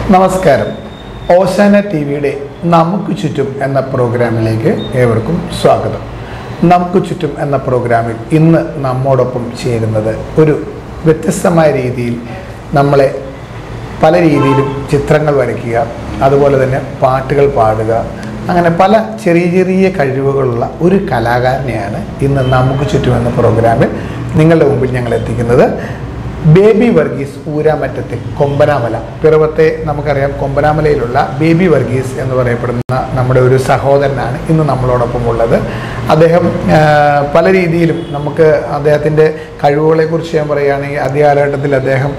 നമസ്കാരം ഓശാന ടി വിയുടെ നമുക്ക് ചുറ്റും എന്ന പ്രോഗ്രാമിലേക്ക് ഏവർക്കും സ്വാഗതം നമുക്ക് ചുറ്റും എന്ന പ്രോഗ്രാമിൽ ഇന്ന് നമ്മോടൊപ്പം ചേരുന്നത് ഒരു വ്യത്യസ്തമായ രീതിയിൽ നമ്മളെ പല രീതിയിലും ചിത്രങ്ങൾ വരയ്ക്കുക അതുപോലെ തന്നെ പാട്ടുകൾ പാടുക അങ്ങനെ പല ചെറിയ ചെറിയ കഴിവുകളുള്ള ഒരു കലാകാരനെയാണ് ഇന്ന് നമുക്ക് ചുറ്റും എന്ന പ്രോഗ്രാമിൽ നിങ്ങളുടെ മുമ്പിൽ ഞങ്ങൾ എത്തിക്കുന്നത് ബേബി വർഗീസ് ഊരാമറ്റത്തിൽ കൊമ്പനാമല പിറവത്തെ നമുക്കറിയാം കൊമ്പനാമലയിലുള്ള ബേബി വർഗീസ് എന്ന് പറയപ്പെടുന്ന നമ്മുടെ ഒരു സഹോദരനാണ് ഇന്ന് നമ്മളോടൊപ്പം ഉള്ളത് അദ്ദേഹം ആ, പല രീതിയിലും നമുക്ക് അദ്ദേഹത്തിൻ്റെ കഴിവുകളെക്കുറിച്ച് ഞാൻ പറയുകയാണെങ്കിൽ ആദ്യ കാലഘട്ടത്തിൽ അദ്ദേഹം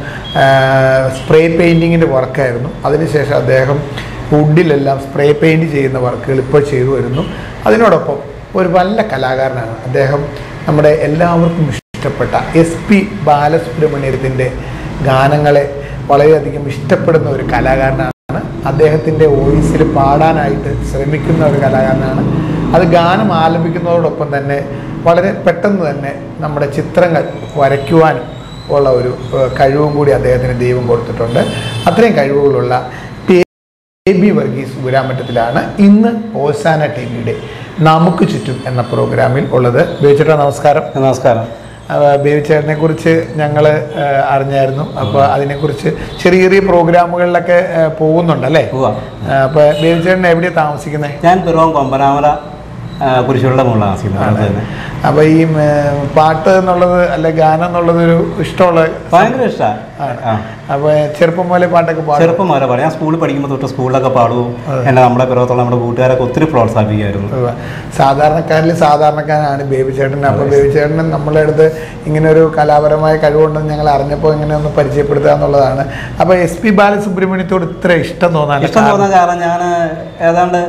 സ്പ്രേ പെയിൻറ്റിങ്ങിൻ്റെ വർക്കായിരുന്നു അതിനുശേഷം അദ്ദേഹം വുഡിലെല്ലാം സ്പ്രേ പെയിൻറ് ചെയ്യുന്ന വർക്കുകൾ ഇപ്പോൾ ചെയ്തു വരുന്നു അതിനോടൊപ്പം ഒരു നല്ല കലാകാരനാണ് അദ്ദേഹം നമ്മുടെ എല്ലാവർക്കും ഇഷ്ടപ്പെട്ട എസ് പി ബാലസുബ്രഹ്മണ്യത്തിൻ്റെ ഗാനങ്ങളെ വളരെയധികം ഇഷ്ടപ്പെടുന്ന ഒരു കലാകാരനാണ് അദ്ദേഹത്തിൻ്റെ വോയിസിൽ പാടാനായിട്ട് ശ്രമിക്കുന്ന ഒരു കലാകാരനാണ് അത് ഗാനം ആലപിക്കുന്നതോടൊപ്പം തന്നെ വളരെ പെട്ടെന്ന് തന്നെ നമ്മുടെ ചിത്രങ്ങൾ വരയ്ക്കുവാനും ഉള്ള ഒരു ഏഹ്, കഴിവും കൂടി അദ്ദേഹത്തിന് ദൈവം കൊടുത്തിട്ടുണ്ട് അത്രയും കഴിവുകളുള്ള പി എ ബി വർഗീസ് ഊരാമറ്റത്തിലാണ് ഇന്ന് ഓസാന ടി വിയുടെ നമുക്ക് ചുറ്റും എന്ന പ്രോഗ്രാമിൽ ഉള്ളത് ബേബിച്ചേട്ടാ നമസ്കാരം നമസ്കാരം ബേബിച്ചേട്ടനെ കുറിച്ച് ഞങ്ങൾ അറിഞ്ഞായിരുന്നു അപ്പോൾ അതിനെക്കുറിച്ച് ചെറിയ ചെറിയ പ്രോഗ്രാമുകളിലൊക്കെ ആ, പോകുന്നുണ്ടല്ലേ പോവാം അപ്പോൾ ബേബിച്ചേട്ടൻ എവിടെയാണ് താമസിക്കുന്നത് ഞാൻ പിറവം കൊമ്പനാമല ആ, കുരിശുകളുടെ മുകളിൽ താമസിക്കുന്നത് അടുത്ത് തന്നെ അപ്പോൾ ഈ ഉം, പാട്ട് എന്നുള്ളത് അല്ലെ ഗാനം എന്നുള്ളത് ഒരു ഇഷ്ടമുള്ള ഭയങ്കര ഇഷ്ടമാണ് അപ്പോൾ ചെറുപ്പം മുതലേ പാട്ടൊക്കെ പാടും ചെറുപ്പം വരെ പാടും ഞാൻ സ്കൂളിൽ പഠിക്കുമ്പോൾ തൊട്ട് സ്കൂളിലൊക്കെ പാടും എന്നെ നമ്മുടെ പിറവത്തുള്ള നമ്മുടെ കൂട്ടുകാരൊക്കെ ഒത്തിരി പ്രോത്സാഹിപ്പിക്കുമായിരുന്നു ഉവ്വ്. സാധാരണക്കാരിൽ സാധാരണക്കാരനാണ് ബേബി ചേട്ടൻ അപ്പോൾ ബേബി ചേട്ടൻ നമ്മളെ അടുത്ത് ഇങ്ങനെ ഒരു കലാപരമായ കഴിവുണ്ടെന്ന് ഞങ്ങൾ അറിഞ്ഞപ്പോൾ ഇങ്ങനെ ഒന്ന് പരിചയപ്പെടുത്തുക എന്നുള്ളതാണ് അപ്പോൾ എസ് പി ബാലസുബ്രഹ്മണ്യത്തോട് ഇത്ര ഇഷ്ടം തോന്നാൻ ഇഷ്ടം തോന്നുന്ന കാരണം ഞാൻ ഏതാണ്ട്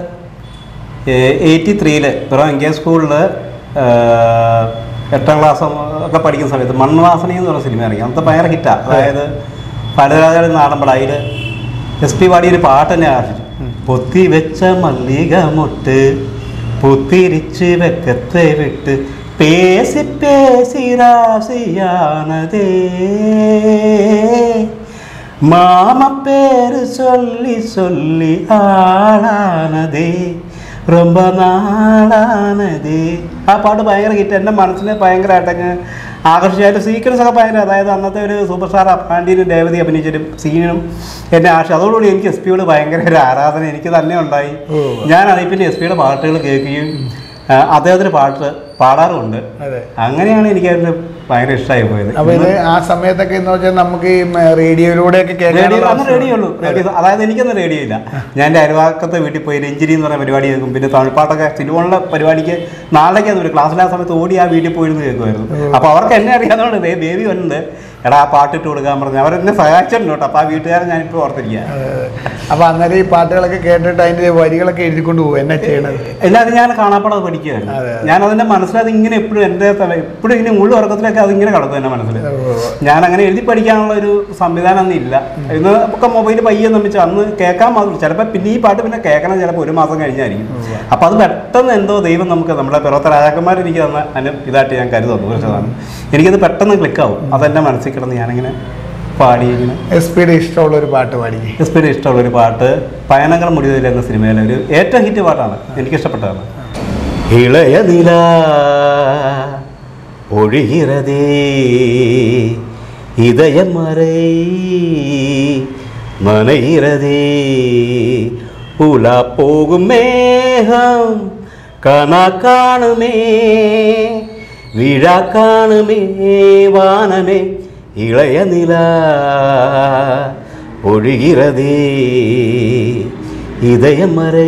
എയ്റ്റി ത്രീയിൽ പിറവം എം കെ സ്കൂളിൽ എട്ടാം ക്ലാസ് ഒക്കെ പഠിക്കുന്ന സമയത്ത് മൺവാസനി എന്ന് പറഞ്ഞ സിനിമ ഇറങ്ങി അന്നത്തെ ഭയങ്കര ഹിറ്റാണ് അതായത് പലരാജാട് നാടൻപട അതിൽ എസ് പി പാടിയൊരു പാട്ട് തന്നെ ആർജിച്ചു പൊത്തി വെച്ച മല്ലിക മുട്ട് പുത്തിരിച്ച് വെക്കത്തെ വിട്ട് പേസി പേസി രാശിയാണതേ മാമ പേര് ചൊല്ലി ചൊല്ലി ആളാണതേ ரொம்ப നാളാണതേ ആ പാട്ട് ഭയങ്കര ഹിറ്റ് എൻ്റെ മനസ്സിനെ ഭയങ്കരമായിട്ടങ്ങ് ആകർഷിച്ചായിട്ട് സീക്വൻസ് ഒക്കെ ഭയങ്കര അതായത് അന്നത്തെ ഒരു സൂപ്പർ സ്റ്റാർ പാണ്ഡ്യനും രേവതി അഭിനയിച്ചൊരു സീനും എന്നെ ആശ അതോടുകൂടി എനിക്ക് എസ് പിയോട് ഭയങ്കര ഒരു ആരാധന എനിക്ക് തന്നെ ഉണ്ടായി ഓ. ഞാൻ അതിൽ പിന്നെ എസ് പിയുടെ പാട്ടുകൾ കേൾക്കുകയും ആ, അദ്ദേഹത്തിന് പാട്ട് പാടാറുമുണ്ട് അതെ അങ്ങനെയാണ് എനിക്ക് അതിന് ഭയങ്കര ഇഷ്ടമായി പോയത് അപ്പോൾ ഇത് ആ സമയത്തൊക്കെ എന്ന് വെച്ചാൽ നമുക്ക് ഈ മ, റേഡിയോയിലൂടെയൊക്കെ റേഡിയോ കേൾക്കാനുള്ള അന്ന് റേഡിയോ ഉള്ളൂ റേഡിയോ അതായത് എനിക്കൊന്നും റേഡിയോ ഇല്ല ഞാൻ എൻ്റെ അരുവാക്കത്തെ വീട്ടിൽ പോയി രഞ്ജിനി എന്ന് പറയുന്ന പരിപാടി കേൾക്കും പിന്നെ തമിഴ്പാട്ടൊക്കെ സിനിമകളിലെ പരിപാടിക്ക് നാളേക്കാന്ന് ഒരു ക്ലാസ്സിലെ ആ സമയത്ത് ഓടി ആ വീട്ടിൽ പോയിരുന്നു കേൾക്കുമായിരുന്നു അപ്പോൾ അവർക്ക് എന്നെ അറിയാവുന്നതുകൊണ്ട് ദേ ബേബി വന്നിട്ടുണ്ട് എടാ ആ പാട്ടിട്ട് കൊടുക്കാൻ പറഞ്ഞു അവരെന്നെ സഹായിച്ചിട്ടുണ്ട് കേട്ടോ അപ്പോൾ ആ വീട്ടുകാരൻ ഞാനിപ്പോൾ ഓർത്തിരിക്കുക അപ്പോൾ അന്നേരം ഈ പാട്ടുകളൊക്കെ കേട്ടിട്ട് അതിൻ്റെ വരികളൊക്കെ എഴുതിക്കൊണ്ട് പോകും എന്നാ ചെയ്യണത് എല്ലാവരും ഞാൻ കാണാപ്പാടത് പഠിക്കുകയായിരുന്നു അതെ, ഞാൻ അതിൻ്റെ മനസ്സിലത് ഇങ്ങനെ എപ്പോഴും എൻ്റെ തല എപ്പോഴും ഇങ്ങനെ ഉള്ളു ഉറക്കത്തിലൊക്കെ അതിങ്ങനെ കിടക്കും എൻ്റെ മനസ്സിൽ ഉവ്വ്. ഞാൻ അങ്ങനെ എഴുതി പഠിക്കാനുള്ള ഒരു സംവിധാനം ഒന്നും ഇല്ല ഇന്ന് ഒക്കെ മൊബൈൽ പയ്യെ നിർമ്മിച്ചു അന്ന് കേൾക്കാൻ മാത്രം ചിലപ്പോൾ പിന്നെ ഈ പാട്ട് പിന്നെ കേൾക്കണം ചിലപ്പോൾ ഒരു മാസം കഴിഞ്ഞായിരിക്കും അപ്പോൾ അത് പെട്ടെന്ന് എന്തോ ദൈവം നമുക്ക് നമ്മുടെ പിറത്ത രാജാക്കന്മാർ എനിക്ക് തന്ന അതിന് ഇതായിട്ട് ഞാൻ കരുതുന്നു കുറച്ചതാണ് എനിക്കത് പെട്ടെന്ന് ക്ലിക്കാവും അതെൻ്റെ മനസ്സിൽ കിടന്ന് ഞാനിങ്ങനെ പാടി ഇങ്ങനെ എസ് പിയുടെ ഇഷ്ടമുള്ള ഒരു പാട്ട് പാടിക്കേ എസ് പിയുടെ ഇഷ്ടമുള്ള ഒരു പാട്ട് പയനങ്ങൾ മുടിയതിൽ എന്ന സിനിമയിലെ ഒരു ഏറ്റവും ഹിറ്റ് പാട്ടാണ് എനിക്കിഷ്ടപ്പെട്ടതാണ് ഇളയ നില ഒഴുകിറതേ இதயமறை மனைகிறதே உலா போகும் மேகம் கனா காணுமே விழா காணுமே வானமே இளைய நிலா ஒழுகிறதே இதயமறை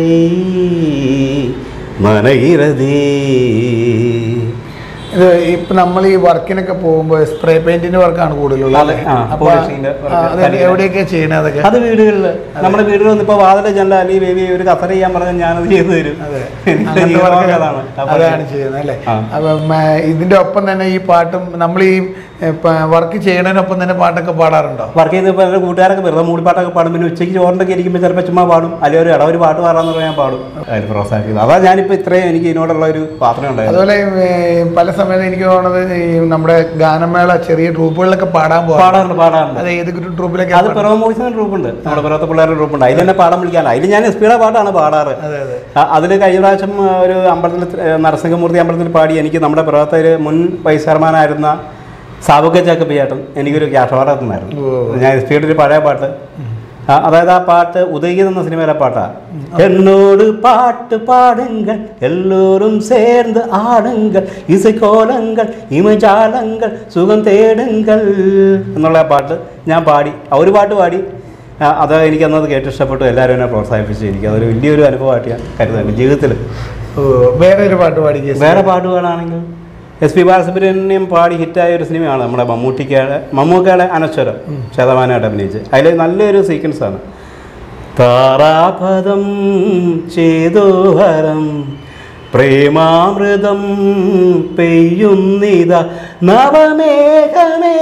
மனைகிறதே ഇത് ഇപ്പൊ നമ്മൾ ഈ വർക്കിനൊക്കെ പോകുമ്പോൾ സ്പ്രേ പെയിന്റിന്റെ വർക്കാണ് കൂടുതലുള്ളത് അതെ, ആ, അപ്പൊ പോളിഷിങ്ങിന്റെ work. ആ, അത് എവിടെയൊക്കെ ചെയ്യണത് അതൊക്കെ അത് വീടുകളിൽ നമ്മുടെ വീടുകളിൽ നിന്ന് ഇപ്പോൾ വാതിലെ ജനല അല്ലെങ്കിൽ ബേബി ഒരു കസര ചെയ്യാൻ പറഞ്ഞാൽ ഞാനത് ചെയ്തു തരും അതെ എനിക്ക് അങ്ങനത്തെ ജീവിതമാർഗ്ഗം work അതാണ്. ആ അതാണ് പണി. ചെയ്യുന്നത് അല്ലേ ആ. അപ്പം ആ, ഇതിന്റെ ഒപ്പം തന്നെ ഈ പാട്ടും നമ്മൾ ഈ വർക്ക് ചെയ്യണതിനൊപ്പം തന്നെ പാട്ടൊക്കെ പാടാറുണ്ടോ വർക്ക് ചെയ്തപ്പോൾ എൻ്റെ കൂട്ടുകാരൊക്കെ വെറുതെ മൂളിപ്പാട്ടൊക്കെ പാടും പിന്നെ ഉച്ചയ്ക്ക് ചോറിൻ്റെ ഇരിക്കുമ്പോൾ ചിലപ്പോൾ ചുമ്മാ പാടും അല്ലെങ്കിൽ ഒരു ഇടവൊരു പാട്ട് പാടാന്ന് പറഞ്ഞാൽ ഞാൻ പാടും അതിന് പ്രോത്സാഹിക്കുന്നത് അതാ ഞാനിപ്പോൾ ഇത്രയും എനിക്ക് ഇതിനോടുള്ള ഒരു പാത്രം ഉണ്ടായിരുന്നു അതുപോലെ ഏ, പല സമയത്ത് എനിക്ക് തോന്നുന്നത് ഈ നമ്മുടെ ഗാനമേള ചെറിയ ട്രൂപ്പുകളിലൊക്കെ പാടാൻ പോകാം പാടാറുണ്ട് പാടാറുണ്ട് അത് ഏത് ട്രൂപ്പിലൊക്കെ അത് പിറവ മൂവീസിന് ഗ്രൂപ്പുണ്ട് നമ്മുടെ പിറവത്തെ പിള്ളേരുടെ ഗ്രൂപ്പുണ്ട് അതിൽ തന്നെ പാടാൻ വിളിക്കാൻ അതിൽ ഞാൻ എസ് പിയുടെ പാട്ടാണ് പാടാറ് അതെ അതെ അതിൽ കഴിഞ്ഞ പ്രാവശ്യം ആ, ഒരു അമ്പലത്തിൽ ഏ, നരസിംഹമൂർത്തി അമ്പലത്തിൽ പാടി എനിക്ക് നമ്മുടെ പിറവത്തെ ഒരു മുൻ വൈസ് ചെയർമാനായിരുന്ന സാബുക്ക ചാക്കപ്പ് ചേട്ടൻ എനിക്കൊരു ക്യാഷ് അവാർഡ് തന്നായിരുന്നു ഓ. ഞാൻ എസ് പിയുടെ ഒരു പഴയ പാട്ട് ആ, അതായത് ആ പാട്ട് ഉദയഗീതം എന്ന സിനിമയിലെ പാട്ടാ എന്നോട് പാട്ട് പാടുங்கள் எல்லோரும் சேர்ந்து ஆடுங்கள் இசைக்கோலங்கள் இமஜாலங்கள் സുഖം തേടുങ്ങൾ എന്നുള്ള ആ പാട്ട് ഞാൻ പാടി ആ ഒരു പാട്ട് പാടി ആ, അത് എനിക്ക് അന്നത് കേട്ട് ഇഷ്ടപ്പെട്ടു എല്ലാവരും എന്നെ പ്രോത്സാഹിപ്പിച്ചു എനിക്ക് അതൊരു വലിയൊരു അനുഭവമായിട്ട് ഞാൻ കരുതുന്നുണ്ട് ജീവിതത്തിൽ ഓ, വേറെ ഒരു പാട്ട് പാടി ജെസ്സി. വേറെ പാട്ടുകളാണെങ്കിൽ എസ് പി ബാലസുബ്രഹ്മണ്യം പാടി ഹിറ്റായ ഒരു സിനിമയാണ് നമ്മുടെ മമ്മൂട്ടിക്കയുടെ മമ്മൂക്കയുടെ അനശ്വരം ശതമാനമായിട്ട് അഭിനയിച്ച് അതിൽ നല്ലൊരു സീക്വൻസാണ് താരാപദം ചേതോഹരം പ്രേമാമൃതം പെയ്യുന്നിത നവമേഘമേ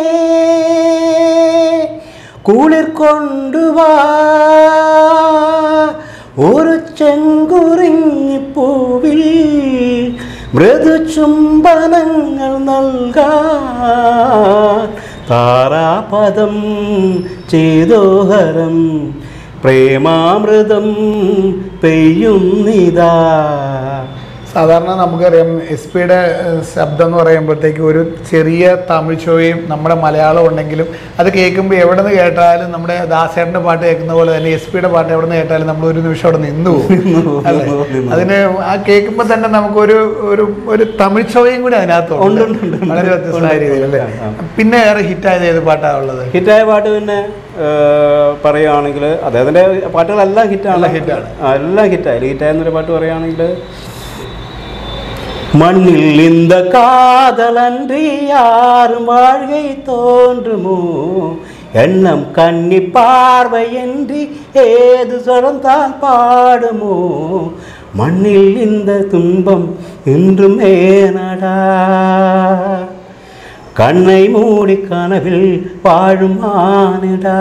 കുളിർ കൊണ്ടുവാ ഒരു ചെങ്കുറിഞ്ഞി പൂവിൽ മൃദു ചുംബനങ്ങൾ നൽകാൻ താരാപദം ചേതോഹരം പ്രേമാമൃതം പെയ്യുന്നിതാ സാധാരണ നമുക്കറിയാം എസ് പിയുടെ ശബ്ദം എന്ന് പറയുമ്പോഴത്തേക്ക് ഒരു ചെറിയ തമിഴ് ഷോയും നമ്മുടെ മലയാളം ഉണ്ടെങ്കിലും അത് കേൾക്കുമ്പോൾ എവിടെ നിന്ന് കേട്ടാലും നമ്മുടെ ദാസേട്ടൻ്റെ പാട്ട് കേൾക്കുന്ന പോലെ തന്നെ എസ് പിയുടെ പാട്ട് എവിടെ നിന്ന് കേട്ടാലും നമ്മൾ ഒരു നിമിഷം അവിടെ നിന്നു പോകും അല്ലേ? അതിന് ആ കേൾക്കുമ്പോൾ തന്നെ നമുക്കൊരു ഒരു ഒരു തമിഴ് ഷോയും കൂടി ഉണ്ട്, ഉണ്ട്, അതിനകത്തുണ്ട് ഉണ്ട്. വളരെ വ്യത്യസ്തമായ രീതിയിൽ അല്ലേ ആ, ആ. പിന്നെ ഏറെ ഹിറ്റായത് ഏത് പാട്ടാണ് ഉള്ളത് ഹിറ്റായ പാട്ട് പിന്നെ ഏഹ്, പറയുകയാണെങ്കിൽ അദ്ദേഹത്തിൻ്റെ പാട്ടുകളെല്ലാം ഹിറ്റാണ് എല്ലാം ഹിറ്റാണ്. ആ, എല്ലാം ഹിറ്റായി ഹിറ്റായെന്നൊരു പാട്ട് പറയുകയാണെങ്കിൽ மண்ணில் இந்த காதலன்றி யாரும் வாழ்கை தோன்றுமோ எண்ணம் கண்ணி பார்வையின்றி ஏது சுரந்தான் பாடுமோ மண்ணில் இந்த துன்பம் இன்றும் ஏனடா கண்ணை மூடி கனவில் வாழும் மானிடா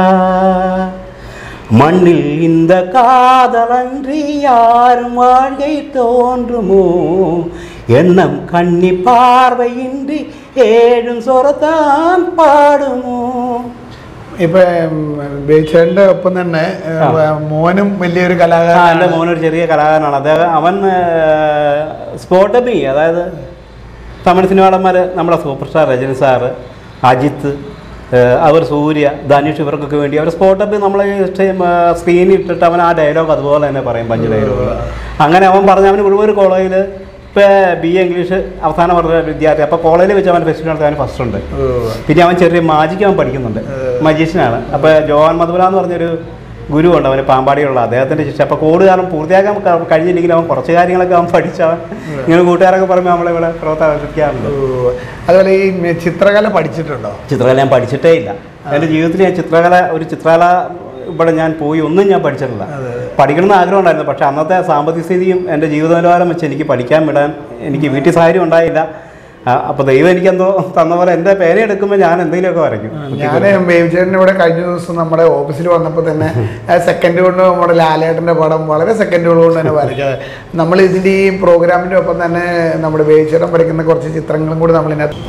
மண்ணில் இந்த காதலன்றி யாரும் வாழ்கை தோன்றுமோ எண்ணம் கண்ணி பார்வையின்றி ஏழும் சொரத்தான் പാടുമോ ഇപ്പൊ ബേച്ചേന്റെ ഒപ്പം തന്നെ ഏ, മോനും വലിയൊരു ആ കലാകാരൻ എൻ്റെ മോനൊരു ചെറിയ കലാകാരനാണ് അദ്ദേഹം അവൻ സ്പോട്ട് ബി അതായത് തമിഴ് സിനിമാടന്മാർ നമ്മുടെ super star Rajini sir Ajith ഏഹ് അവർ സൂര്യ ധനുഷ് ഇവർക്കൊക്കെ വേണ്ടി അവർ സ്പോട്ട് അപ്പ് നമ്മളെ സ്ക്രീനിൽ ഇട്ടിട്ട് അവൻ ആ ഡയലോഗ് അതുപോലെ തന്നെ പറയും പഞ്ച് ഡയലോഗ് അങ്ങനെ അവൻ പറഞ്ഞ അവന് മുഴുവൻ കോളേജിൽ ഇപ്പോൾ ബി എ ഇംഗ്ലീഷ് അവസാനം പറഞ്ഞ വിദ്യാർത്ഥി അപ്പോൾ കോളേജിൽ വെച്ച് അവൻ ഫെസ്റ്റിവൽ നടത്താൻ ഫസ്റ്റ് ഉണ്ട് ഓ. പിന്നെ അവൻ ചെറിയ മാജിക്ക് അവൻ പഠിക്കുന്നുണ്ട് മജീഷ്യനാണ് അപ്പോൾ ജോഹാൻ മധുര എന്ന് പറഞ്ഞൊരു ഗുരു ഉണ്ട് അവന് പാമ്പാടിയുള്ള അദ്ദേഹത്തിൻ്റെ ശിക്ഷ അപ്പോൾ കോഡ് കാരണം പൂർത്തിയാക്കാൻ ക- കഴിഞ്ഞില്ലെങ്കിൽ അവൻ കുറച്ച് കാര്യങ്ങളൊക്കെ അവൻ പഠിച്ചവൻ ഇങ്ങനെ കൂട്ടുകാരൊക്കെ പറയുമ്പോൾ നമ്മളിവിടെ പ്രവർത്തനിക്കാറുണ്ട് ഓ. അതുപോലെ ഈ ചിത്രകല പഠിച്ചിട്ടുണ്ടോ ചിത്രകല ഞാൻ പഠിച്ചിട്ടേ ഇല്ല എൻ്റെ ജീവിതത്തിൽ ഞാൻ ചിത്രകല ഒരു ചിത്രകല ഇവിടെ ഞാൻ പോയി ഒന്നും ഞാൻ പഠിച്ചിട്ടില്ല അതെ, പഠിക്കണമെന്ന് ആഗ്രഹം ഉണ്ടായിരുന്നു പക്ഷെ അന്നത്തെ സാമ്പത്തിക സ്ഥിതിയും എൻ്റെ ജീവിത നിലവാരം വെച്ച് എനിക്ക് പഠിക്കാൻ വിടാൻ എനിക്ക് വീട്ടിൽ സാഹചര്യം ഉണ്ടായില്ല അപ്പോൾ ദൈവം എനിക്കെന്തോ തന്ന പോലെ എൻ്റെ പേന എടുക്കുമ്പോൾ ഞാൻ എന്തെങ്കിലുമൊക്കെ വരയ്ക്കും ഞാൻ ബേബിചേട്ടൻ ഇവിടെ കഴിഞ്ഞ ദിവസം നമ്മുടെ ഓഫീസിൽ വന്നപ്പോൾ തന്നെ സെക്കൻഡ് കൊണ്ട് നമ്മുടെ ലാലേട്ടൻ്റെ പടം വളരെ സെക്കൻഡുകൾ കൊണ്ട് തന്നെ വരയ്ച്ചത് നമ്മൾ ഇതിൻ്റെ ഈ പ്രോഗ്രാമിൻ്റെ ഒപ്പം തന്നെ നമ്മുടെ ബേബിചേട്ടൻ വരയ്ക്കുന്ന കുറച്ച് ചിത്രങ്ങളും കൂടി നമ്മൾ ഇതിനകത്ത്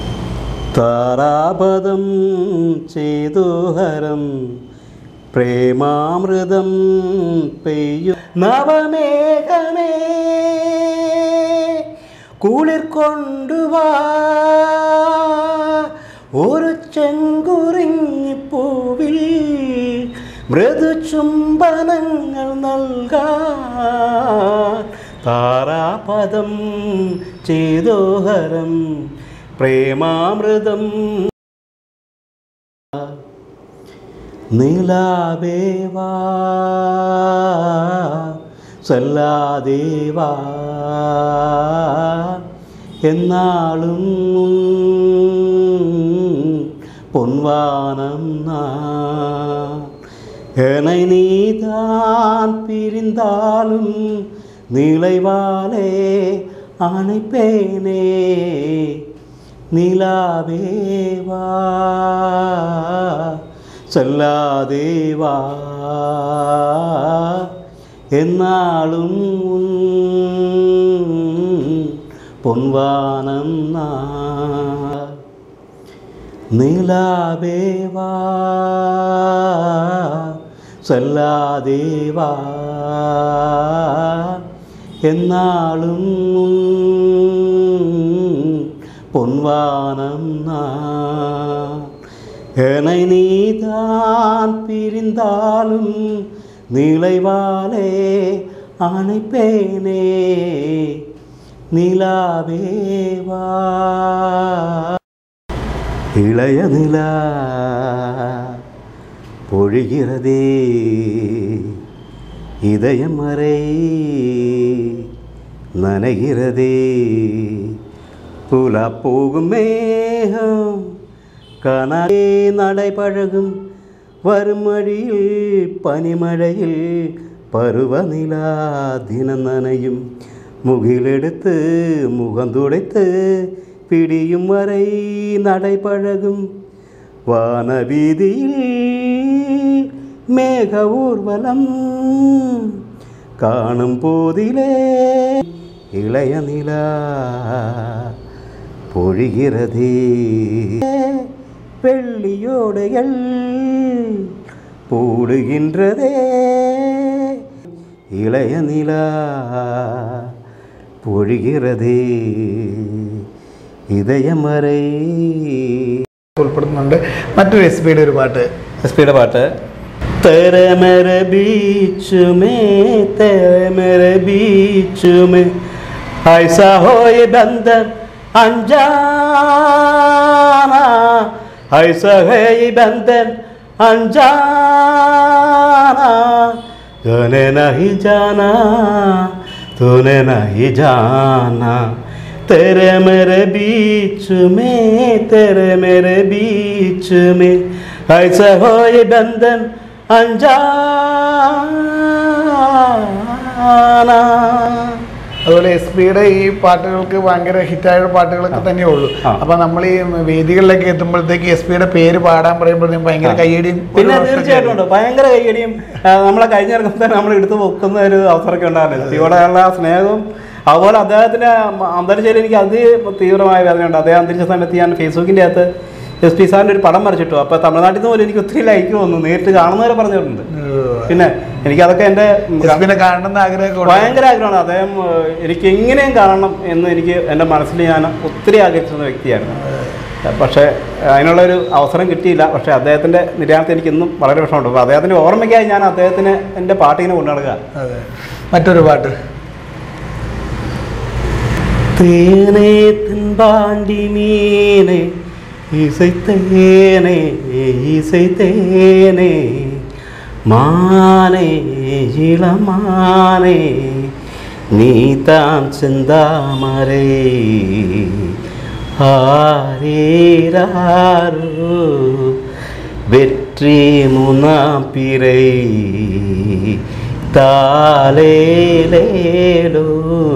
താരാപദം ചേതുഹരം പ്രേമാമൃതം പെയ്യു നവമേഘമേ കുളിർ കൊണ്ടുവാ ഒരു ചെങ്കുറിഞ്ഞി പൂവിൽ മൃദു ചുംബനങ്ങൾ നൽകാൻ താരാപദം ചേതോഹരം പ്രേമാമൃതം നിലാവേവാ സല്ലാദേവാ എന്നാളും பொன்வானம் நான் என்னை நீதான் பிரிந்தாலும் நிலைவாலே அணைப்பேனே നിലാവേവാ ചൊല്ലാദേവാ എന്നാളും ഉൻ പൊൻവാനം നാ നിലാവേവാ ചൊല്ലാദേവാ എന്നാളും ഉൻ பொன்வானம் நான் என்னை நீதான் பிரிந்தாலும் நிலைவாலே அணைப்பேனே நிலாவேவா இளைய நிலா பொழிகிறதே இதயம் வரை நனைகிறதே புலா போகும் மேகம் கனே நடைபழகும் வரும் வழியில் பனிமழையில் பருவநிலா தினம் நனையும் முகிலெடுத்து முகந்துடைத்து பிடியும் வரை நடைபழகும் வானவீதியில் மேக ஊர்வலம் காணும் போதிலே இளைய நிலா பொழிகிறதே வெள்ளியோடைகள் போடுகின்றதே இளைய நிலா പൊഴിகிறதே ഇതയമറേ ഉൾപ്പെടുന്നുണ്ട് മറ്റൊരു എസ് പിയുടെ ഒരു പാട്ട് എസ് പിയുടെ പാട്ട് തെരമര ബീച്ചുമേ തെരമര ബീച്ചുമേ ഐസാ ഹോയ ബന്ധൻ അഞ്ചാന ഐസാ ഹോയ ബന്ധൻ അഞ്ചാന तूने नहीं जाना तूने नहीं जाना तेरे मेरे बीच में तेरे मेरे बीच में ऐसा हो ये बंधन अनजाना അതുപോലെ എസ് പിയുടെ ഈ പാട്ടുകൾക്ക് ഭയങ്കര ഹിറ്റായ പാട്ടുകളൊക്കെ തന്നെ ഉള്ളൂ ആ. അപ്പൊ നമ്മൾ ഈ വേദികളിലൊക്കെ എത്തുമ്പോഴത്തേക്ക് എസ് പിയുടെ പേര് പാടാൻ പറയുമ്പോഴത്തേക്കും ഭയങ്കര ആ. കയ്യടിയും ഒരു പിന്നെ വർഷമൊക്കെ തീർച്ചയായിട്ടും ഉണ്ട് ഭയങ്കര കൈയടിയും ആ, നമ്മളെ കഴിഞ്ഞ ഇറക്കം തന്നെ നമ്മൾ എടുത്തു വെക്കുന്ന ഒരു അവസരമൊക്കെ ഉണ്ടാവില്ല ശിവയോടുള്ള ആ സ്നേഹവും അതുപോലെ അദ്ദേഹത്തിൻ്റെ അന്തരിച്ചതിൽ എനിക്ക് അതി തീവ്രമായ വേദനയുണ്ട് അദ്ദേഹം അന്തരിച്ച സമയത്ത് ഞാൻ ഫേസ്ബുക്കിൻ്റെ അകത്ത് എസ് പി സാറിൻ്റെ ഒരു പടം വരച്ചിട്ടു അപ്പോൾ തമിഴ്നാട്ടിൽ നിന്ന് പോലും എനിക്ക് ഒത്തിരി ലൈക്ക് വന്നു നേരിട്ട് കാണുന്നവരെ പറഞ്ഞിട്ടുണ്ട് പിന്നെ എനിക്കതൊക്കെ എൻ്റെ എസ് പിനെ കാണണമെന്ന് ആഗ്രഹമൊക്കെ ഉണ്ട്. ഭയങ്കര ആഗ്രഹമാണ് അദ്ദേഹം ഏഹ്, എനിക്ക് എങ്ങനെയും കാണണം എന്ന് എനിക്ക് എൻ്റെ മനസ്സിൽ ഞാൻ ഒത്തിരി ആഗ്രഹിച്ചിരുന്ന വ്യക്തിയാണ് പക്ഷേ അതിനുള്ളൊരു അവസരം കിട്ടിയില്ല പക്ഷേ അദ്ദേഹത്തിൻ്റെ നിര്യാണത്തിൽ എനിക്ക് ഇന്നും വളരെ വിഷമമുണ്ട് അപ്പോൾ അദ്ദേഹത്തിൻ്റെ ഓർമ്മയ്ക്കായി ഞാൻ അദ്ദേഹത്തിന് എൻ്റെ പാട്ടിങ്ങനെ കൊണ്ടുനടക്കുക അതെ മറ്റൊരു പാട്ട് தேனே தென்பாண்டி மீனே இசைத்தேனே இசைத்தேனே மானே இளமானே நீ தான் செந்தாமரை ஆரேராரோ வெற்றி மூന്നാம் பிறை தாலேலேலோ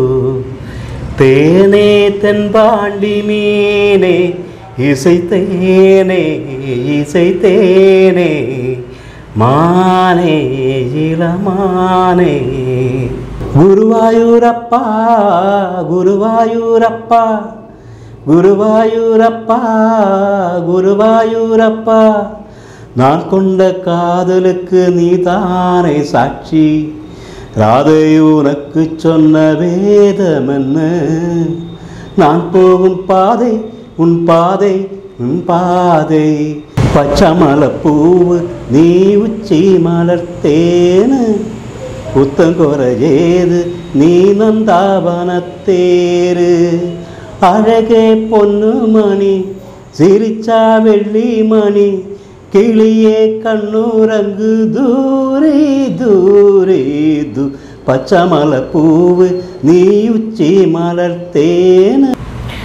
தேனே தென்பாண்டி மீனே இசைத்தேனே இசைத்தேனே மானே இளமானே குருவாயூரப்பா குருவாயூரப்பா குருவாயூரப்பா குருவாயூரப்பா நான் கொண்ட காதலுக்கு நீதானே சாட்சி ராதை உனக்கு சொன்ன வேதம் என்ன நான் போகும் பாதை உன் பாதை உன் பாதை പച്ചമലപ്പൂവ് നീ ഉച്ചി മലർത്തേന് പുത്തൻകൊറയേത് നീ നന്ദാവനത്തേര് അഴകെ പൊന്നുമണി ചിരിച്ച വെള്ളിമണി കിളിയെ കണ്ണുറങ്ങു ദൂരെ ദൂരെ ദൂ പച്ചമലപ്പൂവ് നീ ഉച്ചി മലർത്തേന്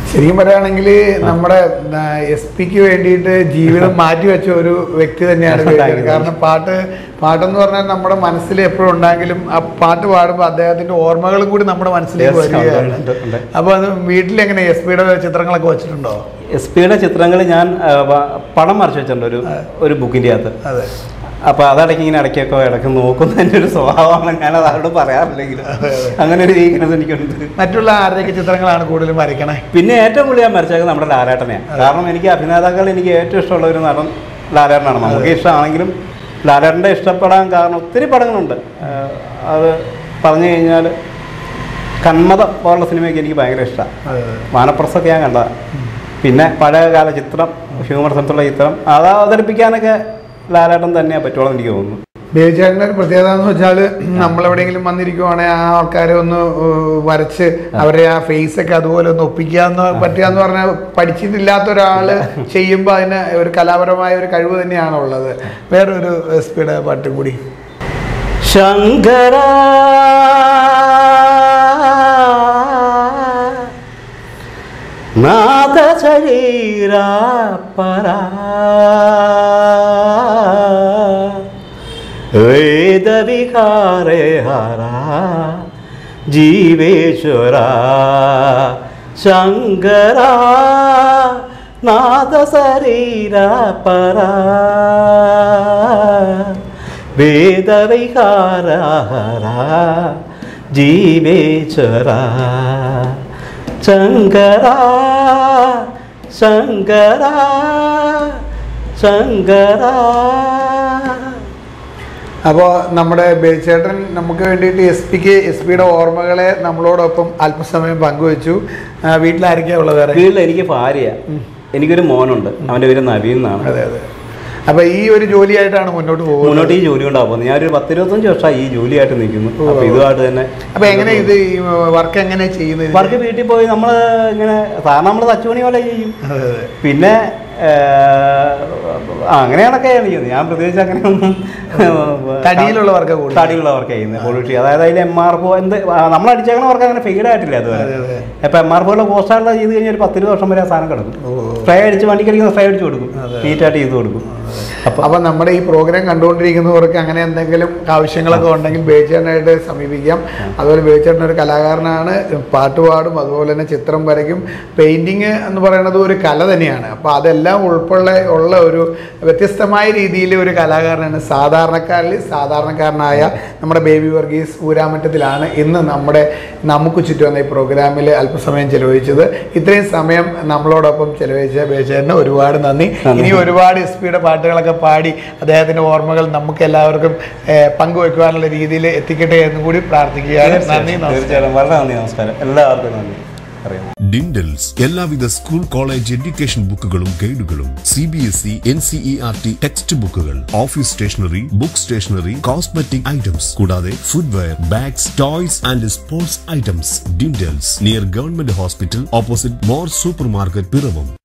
ശരിക്കും പറയുകയാണെങ്കിൽ നമ്മുടെ എസ് പിക്ക് വേണ്ടിയിട്ട് ജീവിതം മാറ്റിവെച്ച ഒരു വ്യക്തി തന്നെയാണ് ബേജേട്ടൻ. കാരണം പാട്ട് പാട്ടെന്ന് പറഞ്ഞാൽ നമ്മുടെ മനസ്സിൽ എപ്പോഴും ഉണ്ടെങ്കിലും ആ പാട്ട് പാടുമ്പോൾ അദ്ദേഹത്തിന്റെ ഓർമ്മകളും കൂടി നമ്മുടെ മനസ്സിലേക്ക് Yes, വരികയാണ് ഉണ്ട്, ഉണ്ട്. അപ്പൊ അത് വീട്ടിലെങ്ങനെ എസ് പിയുടെ ചിത്രങ്ങളൊക്കെ വെച്ചിട്ടുണ്ടോ എസ് പിയുടെ ചിത്രങ്ങൾ ഞാൻ ആ, വ- പടം മറിച്ച് വെച്ചിട്ടുണ്ട് ഒരു ഒരു ബുക്കിൻ്റെ അകത്ത് അതെ അപ്പോൾ അതടക്കി ഇങ്ങനെ ഇടയ്ക്കൊക്കെ ഇടയ്ക്ക് നോക്കുന്നതിൻ്റെ ഒരു സ്വഭാവമാണ് ഞാൻ അത് ആരോട് പറയാറില്ലെങ്കിലും അങ്ങനെ ഒരു വീക്ക്നെസ് എനിക്കുണ്ട് മറ്റുള്ള ആരുടെയൊക്കെ ചിത്രങ്ങളാണ് കൂടുതലും വരയ്ക്കണേ പിന്നെ ഏറ്റവും കൂടുതൽ ഞാൻ വരച്ചേക്കുന്നത് നമ്മുടെ ലാലേട്ടനെയാണ് കാരണം എനിക്ക് അഭിനേതാക്കൾ എനിക്ക് ഏറ്റവും ഇഷ്ടമുള്ള ഒരു നടൻ ലാലേട്ടനാണ് നമുക്ക് ഇഷ്ടമാണെങ്കിലും ലാലേട്ടൻ്റെ ഇഷ്ടപ്പെടാൻ കാരണം ഒത്തിരി പടങ്ങളുണ്ട് ആ, അത് പറഞ്ഞു കഴിഞ്ഞാൽ കന്മതം പോലുള്ള സിനിമയൊക്കെ എനിക്ക് ഭയങ്കര ഇഷ്ടമാണ് അതെ വാനപ്രസൊക്കെ ഞാൻ കണ്ടതാണ് പിന്നെ പഴയകാല ചിത്രം ഹ്യൂമർ സെൻസുള്ള ചിത്രം അത് അവതരിപ്പിക്കാനൊക്കെ ലാലേട്ടൻ തന്നെയാണ് പറ്റുള്ളൂ എനിക്ക് തോന്നുന്നു ബേബിചേട്ടൻ്റെ ഒരു പ്രത്യേകത എന്ന് വെച്ചാൽ നമ്മളെവിടെയെങ്കിലും വന്നിരിക്കുവാണെങ്കിൽ ആ ആൾക്കാരെ ഒന്ന് ഏഹ്, വരച്ച് അവരെ ആ ഫേസ് ഒക്കെ അതുപോലെ ഒന്ന് ഒപ്പിക്കാന്ന് പറ്റുക എന്ന് പറഞ്ഞാൽ പഠിച്ചിട്ടില്ലാത്ത ഒരാൾ ചെയ്യുമ്പോൾ അതിന് ഒരു കലാപരമായ ഒരു കഴിവ് തന്നെയാണ് ഉള്ളത് വേറൊരു സ്പീഡ് പാട്ടും കൂടി ശങ്കര നാഥ ശരീര പരാ വേദവികാരേ ഹര ജീവേശ്വര ശങ്കര നാഥ ശരീര പരാ വേദവിഹാര ജീവേശ്വര ശങ്കര ശങ്കര ശങ്കര അപ്പോൾ നമ്മുടെ ബേച്ചേട്ടൻ നമുക്ക് വേണ്ടിയിട്ട് എസ് പിക്ക് എസ് പിയുടെ ഓർമ്മകളെ നമ്മളോടൊപ്പം അല്പസമയം പങ്കുവച്ചു ആ, വീട്ടിലായിരിക്കാ ഉള്ളത് വേറെ വീട്ടിൽ എനിക്ക് ഭാര്യ എനിക്കൊരു മോനുണ്ട് അവൻ്റെ പേര് നവീൻ എന്നാണ് അതെ അതെ അപ്പോൾ ഈ ഒരു ജോലിയായിട്ടാണ് മുന്നോട്ട് പോകുന്നത് മുന്നോട്ട് ഈ ജോലി കൊണ്ടാ പോകുന്നത് ഞാനൊരു പത്തിരുപത്തഞ്ച് വർഷമായി ഈ ജോലിയായിട്ട് നിൽക്കുന്നു അപ്പോൾ ഇതുമായിട്ട് തന്നെ അപ്പൊ എങ്ങനെ ഇത് ഈ വർക്ക് എങ്ങനെ ചെയ്യുന്നത് വർക്ക് വീട്ടിൽ പോയി നമ്മൾ ഇങ്ങനെ സാധാരണ നമ്മൾ തച്ചുമണി പോലെ ചെയ്യും അതെ, അതെ. പിന്നെ ആ, അങ്ങനെയാണൊക്കെ ചെയ്യുന്നത് ഞാൻ പ്രത്യേകിച്ച് അങ്ങനെയൊന്നും തടിയിലുള്ള വർക്ക് കൂടുതൽ തടിയുള്ള വർക്ക് ചെയ്യുന്നത് പൊളിറ്റി അതായത് അതിൽ എം ആർ പോ എന്ത് നമ്മൾ അടിച്ചേക്കണ വർക്ക് അങ്ങനെ ഫെയ്ഡ് ആയിട്ടില്ല അതുവരെ അതെ, അതെ. ഇപ്പം എം ആർ പോലുള്ള പോസ്റ്റാളിൽ ചെയ്ത് കഴിഞ്ഞാൽ ഒരു പത്തിരുപത് വർഷം വരെ ആ സാധനം കിടക്കും ഓ. സ്പ്രേ അടിച്ച് വണ്ടിക്ക് അടിക്കുന്ന സ്പ്രേ അടിച്ച് കൊടുക്കും നീറ്റായിട്ട് ചെയ്ത് കൊടുക്കും അപ്പം അപ്പൊ നമ്മുടെ ഈ പ്രോഗ്രാം കണ്ടുകൊണ്ടിരിക്കുന്നവർക്ക് അങ്ങനെ എന്തെങ്കിലും ആവശ്യങ്ങളൊക്കെ ഉണ്ടെങ്കിൽ ബേച്ചേട്ടനായിട്ട് സമീപിക്കാം അതുപോലെ ബേച്ചേട്ടൻ ഒരു കലാകാരനാണ് പാട്ട് പാടും അതുപോലെ തന്നെ ചിത്രം വരയ്ക്കും പെയിന്റിങ് എന്ന് പറയുന്നത് ഒരു കല തന്നെയാണ് അപ്പോൾ അതെല്ലാം ഉൾപ്പെടെ ഉള്ള ഒരു വ്യത്യസ്തമായ രീതിയിൽ ഒരു കലാകാരനാണ് സാധാരണക്കാരിൽ സാധാരണക്കാരനായ നമ്മുടെ ബേബി വർഗീസ് ഊരാമറ്റത്തിലാണ് ഇന്ന് നമ്മുടെ നമുക്ക് ചുറ്റും എന്ന ഈ പ്രോഗ്രാമിൽ അല്പസമയം ചെലവഴിച്ചത് ഇത്രയും സമയം നമ്മളോടൊപ്പം ചെലവഴിച്ച ബേച്ചേട്ടന് ഒരുപാട് നന്ദി ഇനി ഒരുപാട് എസ് പിയുടെ പാട്ടുകളൊക്കെ പാടി അദ്ദേഹത്തിന്റെ ഓർമ്മകൾ നമുക്ക് എല്ലാവർക്കും ഏഹ്, പങ്കുവെക്കുവാനുള്ള രീതിയിൽ എത്തിക്കട്ടെ എന്നും കൂടി പ്രാർത്ഥിക്കുകയാണ് നന്ദി നമസ്കാരം തീർച്ചയായിട്ടും വളരെ നന്ദി നമസ്കാരം എല്ലാവർക്കും നന്ദി അറിയാം ഡിൻഡൽസ് എല്ലാവിധ സ്കൂൾ കോളേജ് എഡ്യൂക്കേഷൻ ബുക്കുകളും ഗൈഡുകളും C B S E N C E R T text ബുക്കുകൾ office stationery book stationery cosmetic items കൂടാതെ footwear bags toys and sports items Dindals near government hospital opposite More super market Piravom